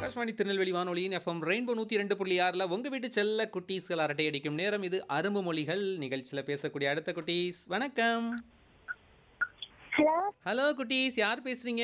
ஆகாஷ்வாணி திருநெல்வேலி வானொலியின் FM rainbow நூற்றி ரெண்டு புள்ளி ஆறில் உங்கள் வீட்டு செல்ல குட்டீஸ்கள் அரட்டை அடிக்கும் நேரம் இது அரும்பு மொழிகள் நிகழ்ச்சியில் பேசக்கூடிய அடுத்த குட்டீஸ் வணக்கம் ஹலோ ஹலோ குட்டீஸ் யார் பேசுறீங்க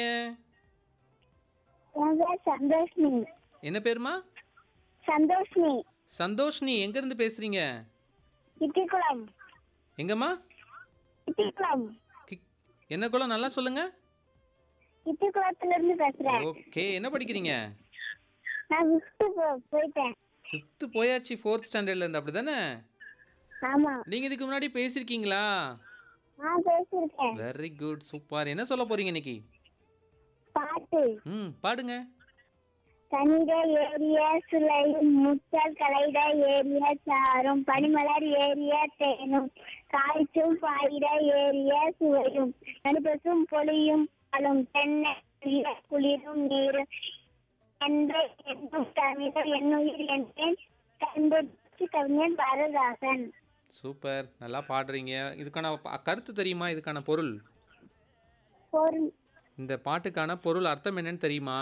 என் பேர் சந்தோஷ்னி என்ன பேருமா சந்தோஷ்னி சந்தோஷ்னி எங்கேருந்து பேசுறீங்க இட்டிக்குளம் எங்கம்மா இட்டிக்குளம் கிக்- என்ன குலம் நல்லா சொல்லுங்க இட்டிக்குளத்துல இருந்து பேசுறேன் ஓகே என்ன படிக்கிறீங்க நான் விட்டு போயிட்டேன் ஃபிஃப்த்து போயாச்சு ஃபோர்த் ஸ்டாண்டர்ட்ல இருந்து அப்படி தானே ஆமா நீங்கள் இதுக்கு முன்னாடி பேசியிருக்கீங்களா நான் பேசியிருக்கேன் வெரி குட் சூப்பர் என்ன சொல்ல போறீங்க இன்னைக்கு பாட்டு ம் பாடுங்க கனித ஏரிய சுளையும் முத்தல் கலைத ஏரிய சாரும் பனிமலர் ஏரிய தேனும் காய்ச்சும் பாயிட ஏரிய சுவையும் நடுபசும் பொழியும் பாலும் தென்னை குளிரும் நீரும் என்ற என்னும் தமிழர் என்னுயிர் என்றேன் கண்டுபிடிச்சு கவிஞன் பாரதாசன் சூப்பர் நல்லா பாடுறீங்க இதுக்கான ப- கருத்து தெரியுமா இதுக்கான பொருள் ஒரு இந்த பாட்டுக்கான பொருள் அர்த்தம் என்னன்னு தெரியுமா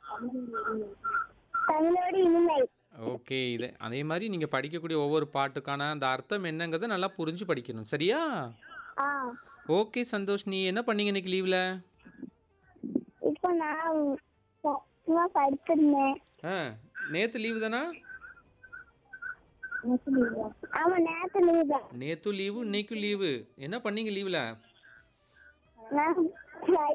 தமிழோடு இனிமை ஓகே இது அதே மாதிரி நீங்கள் படிக்கக்கூடிய ஒவ்வொரு பாட்டுக்கான அந்த அர்த்தம் என்னங்கிறத நல்லா புரிஞ்சு படிக்கணும் சரியா ஆ ஓகே சந்தோஷ் நீ என்ன பண்ணீங்க இன்னைக்கு லீவில் இப்போ நான் சும்மா படுத்திருந்தேன் ஆ நேற்று லீவு தானா ஆமா நேத்து லீவு தான் நேற்று லீவு இன்னைக்கும் லீவு என்ன பண்ணீங்க லீவில் நான்